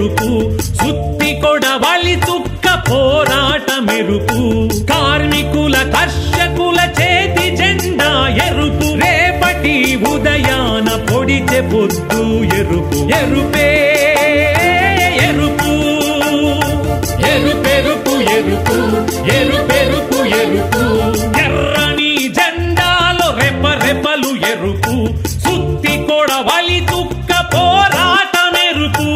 ఎరుపు సుత్తి కొడవలి చుక్క పోరాట మెరుపు కార్మికుల కర్షకుల చేతి జెండా ఎరుపు రేపటి ఉదయాన పొడిచె పొద్దు ఎరుపు ఎరుపే ఎరుపు ఎరుపెరుపు ఎరుపు ఎరుపెరుపు ఎరుపు ఎర్రని జెండాలో రెప రెపలు ఎరుపు సుత్తి కొడవలి తుక్క పోరాట మెరుపు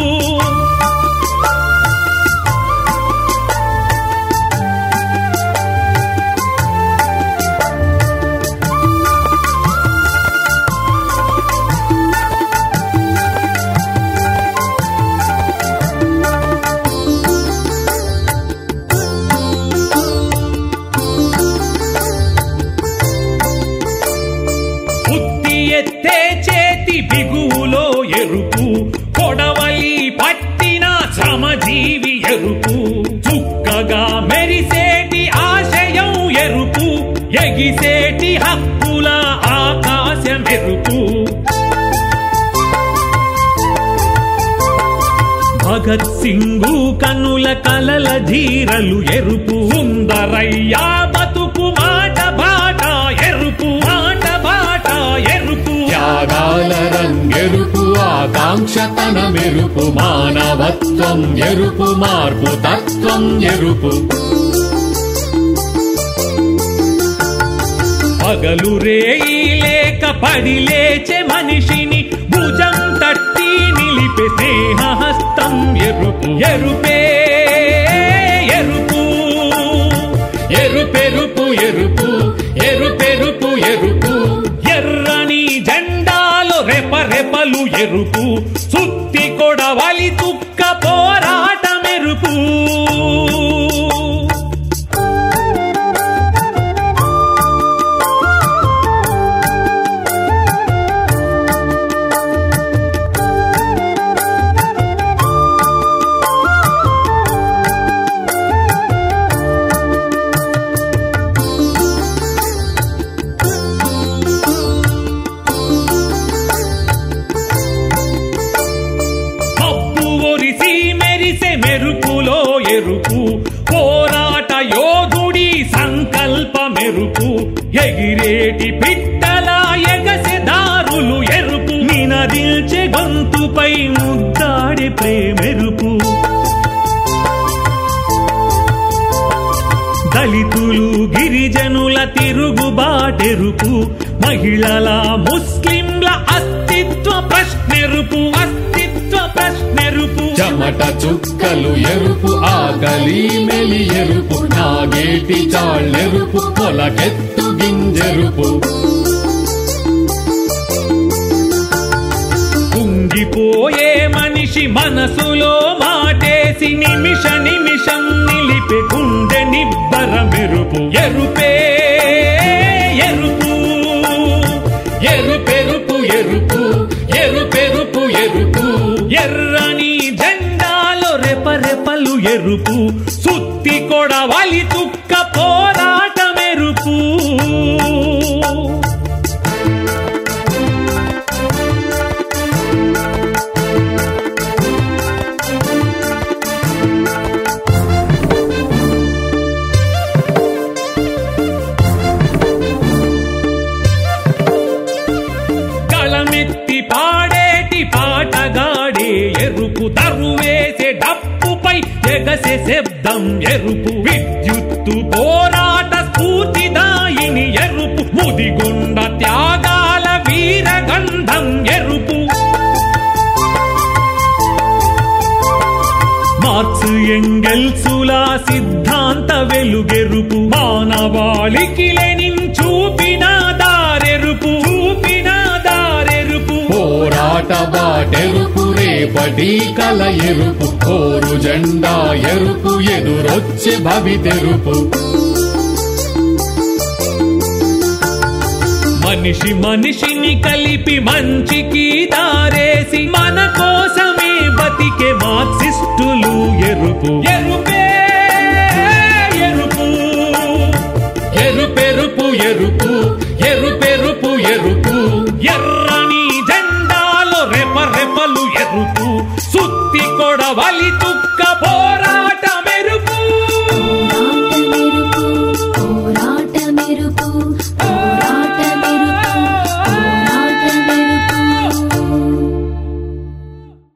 బుద్ధి ఎత్తే చేతి బిగువులో ఎరుపు కొడవలి పట్టిన శ్రమజీవి ఎరుపు చుక్కగా మెరిసేటి ఆశయం ఎరుపు ఎగిసేటి హక్కుల ఆకాశం ఎరుపు భగత్ సింగు కనుల కలల ధీరలు ఎరుపు సుందరయ్యా బతుకు మాట బాట ఎరుపు మాట బాట ఎరుపు త్యాగాల రంగెరుపు ఆకాంక్ష తన మెరుపు మానవత్వం ఎరుపు మార్పు తత్వం ఎరుపు పగలు రేయి లేక పడి లేచే మనిషిని భుజం తట్టి నిలిపే స్నేహహస్తం ఎరుపు ఎరుపే ఎరుపు ఎరుపెరుపు ఎరుపు ఎరుపెరుపు ఎరుపు ఎర్రని జెండాలు రెప రెపలు ఎరుపు సుత్తి కొడవలి తుక్క పోరాట మెరుపు మబ్బు ఒరిసి మెరిసే మెరుపులో ఎరుపు పోరాట యోధుడి సంకల్ప మెరుపు ఎగిరేటి పిట్టల ఎగసె దారులు ఎరుపు నినదిల్చే గొంతుపై ముద్దాడి ప్రేమెరుపు దళితులు గిరిజనుల తిరుగుబాటెరుపు మహిళల ముస్లింల అస్తిత్వ ప్రశ్నెరుపు అస్తిత్వ ప్రశ్నెరుపు చెమట చుక్కలు ఎరుపు ఆకలి మెలి ఎరుపు నాగేటి చాళ్ళెరుపు పొలకెత్తు గింజెరుపు కుంగిపోయే మనిషి మనసులో మాటేసి నిమిష నిమిషం నిలిపే గుండె నిబ్బర మెరుపు ఎరుపే ఎరుపు ఎరుపెరుపు ఎరుపు ఎరుపెరుపు ఎరుపు ఎర్రని జెండాలో రెపరెపలు ఎరుపు సుత్తి కొడవలి తుక్క పోరాట మెరుపు గళమెత్తి పాడేటి పాటగాడే ఎరుపు తరువేసే డప్పుపై ఎగసే శబ్దం ఎరుపు విద్యుత్తు పోరాట స్ఫూర్తిదాయిని ఎరుపు ముదిగుండ త్యాగాల వీరగంధం ఎరుపు మార్క్స్ ఎంగెల్సులా సిద్ధాంత వెలుగెరుపు మానవాళికి లెనిన్ చూపిన దారెరుపు చూపిన దారెరుపు పోరాట బాటెరుపు రేపటి కల ఎరుపు కోరు జెండా ఎరుపు ఎదురొచ్చే భవితెరుపు మనిషి మనిషిని కలిపి మంచికి దారేసి మన కోసమే బతికే మార్క్సిస్టులు ఎరుపు ఎరుపే ఎరుపు ఎరుపెరుపు ఎరుపు ఎరుపెరుపు ఎరుపు ఎర్రని జెండాలో రెప రెపలు ఎరుపు సుత్తి కొడ వలి తుక్క పోరాట మెరుపు పోరాట మెరుపు పోరాట మెరుపు